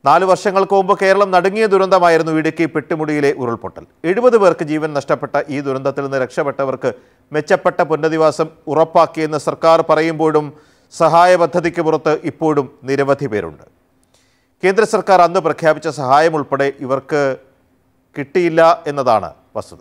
നാല് വർഷങ്ങൾക്ക് മുമ്പ് കേരളം നടുങ്ങിയ ദുരന്തമായിരുന്നു ഇടുക്കി പെട്ടിമുടിയിലെ ഉരുൾപൊട്ടൽ എഴുപത് പേർക്ക് ജീവൻ നഷ്ടപ്പെട്ട ഈ ദുരന്തത്തിൽ നിന്ന് രക്ഷപ്പെട്ടവർക്ക് മെച്ചപ്പെട്ട പുനരധിവാസം ഉറപ്പാക്കിയെന്ന് സർക്കാർ പറയുമ്പോഴും സഹായ പദ്ധതിക്ക് പുറത്ത് ഇപ്പോഴും നിരവധി പേരുണ്ട് കേന്ദ്ര സർക്കാർ അന്ന് പ്രഖ്യാപിച്ച സഹായം ഉൾപ്പെടെ ഇവർക്ക് കിട്ടിയില്ല എന്നതാണ് വസ്തുത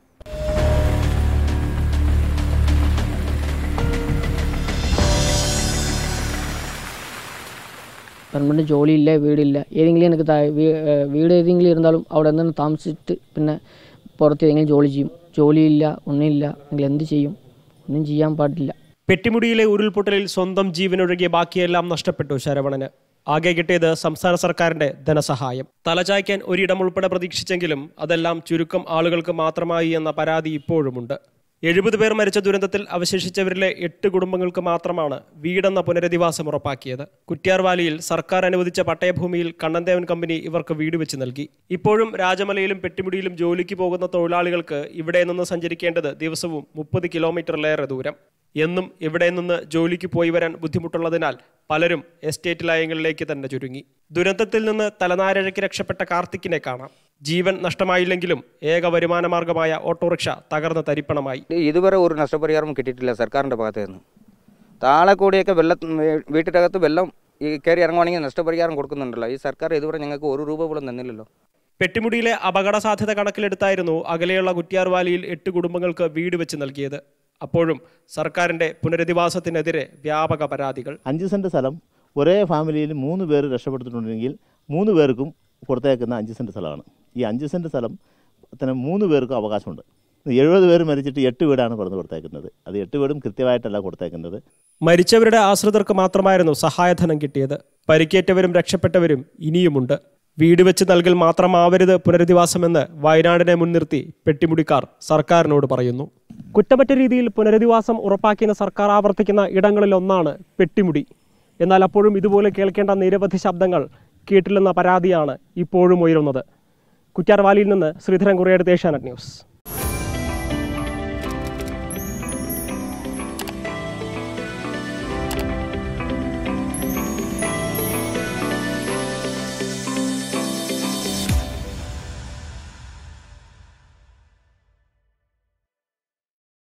പെർമനൻറ്റ് ജോലിയില്ല വീടില്ല ഏതെങ്കിലും എനിക്ക് താ- വീ- ഏഹ് വീട് ഏതെങ്കിലും ഇരുന്നാലും അവിടെ നിന്ന് താമസിച്ചിട്ട് പിന്നെ പുറത്ത് ഏതെങ്കിലും ജോലി ചെയ്യും ജോലിയില്ല ഒന്നുമില്ല എങ്കിൽ എന്ത് ചെയ്യും ഒന്നും ചെയ്യാൻ പാടില്ല പെട്ടിമുടിയിലെ ഉരുൾപൊട്ടലിൽ സ്വന്തം ജീവനൊഴികെ ബാക്കിയെല്ലാം നഷ്ടപ്പെട്ടു ശരവണന് ആകെ കിട്ടിയത് സംസ്ഥാന സർക്കാരിന്റെ ധനസഹായം തലചായ്ക്കാൻ ഒരിടം ഉൾപ്പെടെ പ്രതീക്ഷിച്ചെങ്കിലും അതെല്ലാം ചുരുക്കം ആളുകൾക്ക് മാത്രമായി എന്ന പരാതി ഇപ്പോഴുമുണ്ട് എഴുപത് പേർ മരിച്ച ദുരന്തത്തിൽ അവശേഷിച്ചവരിലെ എട്ട് കുടുംബങ്ങൾക്ക് മാത്രമാണ് വീടെന്ന പുനരധിവാസം ഉറപ്പാക്കിയത് കുറ്റ്യാർവാലിയിൽ സർക്കാർ അനുവദിച്ച പട്ടയഭൂമിയിൽ കണ്ണന്തേവൻ കമ്പനി ഇവർക്ക് വീട് വെച്ച് നൽകി ഇപ്പോഴും രാജമലയിലും പെട്ടിമുടിയിലും ജോലിക്ക് പോകുന്ന തൊഴിലാളികൾക്ക് ഇവിടെ നിന്ന് സഞ്ചരിക്കേണ്ടത് ദിവസവും മുപ്പത് കിലോമീറ്ററിലേറെ ദൂരം എന്നും ഇവിടെ നിന്ന് ജോലിക്ക് പോയി വരാൻ ബുദ്ധിമുട്ടുള്ളതിനാൽ പലരും എസ്റ്റേറ്റ് ലയങ്ങളിലേക്ക് തന്നെ ചുരുങ്ങി ദുരന്തത്തിൽ നിന്ന് തലനാരിഴയ്ക്ക് രക്ഷപ്പെട്ട കാർത്തിക്കിനെ കാണാം ജീവൻ നഷ്ടമായില്ലെങ്കിലും ഏക വരുമാന മാർഗമായ ഓട്ടോറിക്ഷ തകർന്ന തരിപ്പണമായി ഇതുവരെ ഒരു നഷ്ടപരിഹാരവും കിട്ടിയിട്ടില്ല സർക്കാരിൻ്റെ ഭാഗത്ത് നിന്ന് താഴെ കൂടിയൊക്കെ വെള്ള വീട്ടിനകത്ത് വെള്ളം ഈ കയറി ഇറങ്ങുവാണെങ്കിൽ നഷ്ടപരിഹാരം കൊടുക്കുന്നുണ്ടല്ലോ ഈ സർക്കാർ ഇതുവരെ ഞങ്ങൾക്ക് ഒരു രൂപ പോലും തന്നില്ലല്ലോ പെട്ടിമുടിയിലെ അപകട സാധ്യത കണക്കിലെടുത്തായിരുന്നു അകലെയുള്ള കുറ്റ്യാർവാലിയിൽ എട്ട് കുടുംബങ്ങൾക്ക് വീട് വെച്ച് നൽകിയത് അപ്പോഴും സർക്കാരിന്റെ പുനരധിവാസത്തിനെതിരെ വ്യാപക പരാതികൾ അഞ്ച് സെൻറ്റ് സ്ഥലം ഒരേ ഫാമിലിയിൽ മൂന്ന് പേര് രക്ഷപ്പെടുത്തിയിട്ടുണ്ടെങ്കിൽ മൂന്ന് പേർക്കും കൊടുത്തേക്കുന്ന അഞ്ച് സെൻറ്റ് സ്ഥലമാണ് ഈ അഞ്ച് സെൻറ്റ് സ്ഥലം തന്നെ മൂന്ന് പേർക്കും അവകാശമുണ്ട് എഴുപത് പേര് മരിച്ചിട്ട് എട്ട് വീടാണ് പറഞ്ഞു കൊടുത്തേക്കുന്നത് അത് എട്ട് വീടും കൃത്യമായിട്ടല്ല കൊടുത്തേക്കുന്നത് മരിച്ചവരുടെ ആശ്രിതർക്ക് മാത്രമായിരുന്നു സഹായധനം കിട്ടിയത് പരിക്കേറ്റവരും രക്ഷപ്പെട്ടവരും ഇനിയുമുണ്ട് വീട് വെച്ച് നൽകൽ മാത്രമാവരുത് പുനരധിവാസമെന്ന് വയനാടിനെ മുൻനിർത്തി പെട്ടിമുടിക്കാർ സർക്കാരിനോട് പറയുന്നു കുറ്റമറ്റ രീതിയിൽ പുനരധിവാസം ഉറപ്പാക്കിയെന്ന് സർക്കാർ ആവർത്തിക്കുന്ന ഇടങ്ങളിലൊന്നാണ് പെട്ടിമുടി എന്നാൽ അപ്പോഴും ഇതുപോലെ കേൾക്കേണ്ട നിരവധി ശബ്ദങ്ങൾ കേട്ടില്ലെന്ന പരാതിയാണ് ഇപ്പോഴും ഉയരുന്നത് കുറ്റാർവാലിയിൽ നിന്ന് ശ്രീധരൻ കുറിയുടെ ഏഷ്യാനെറ്റ് ന്യൂസ്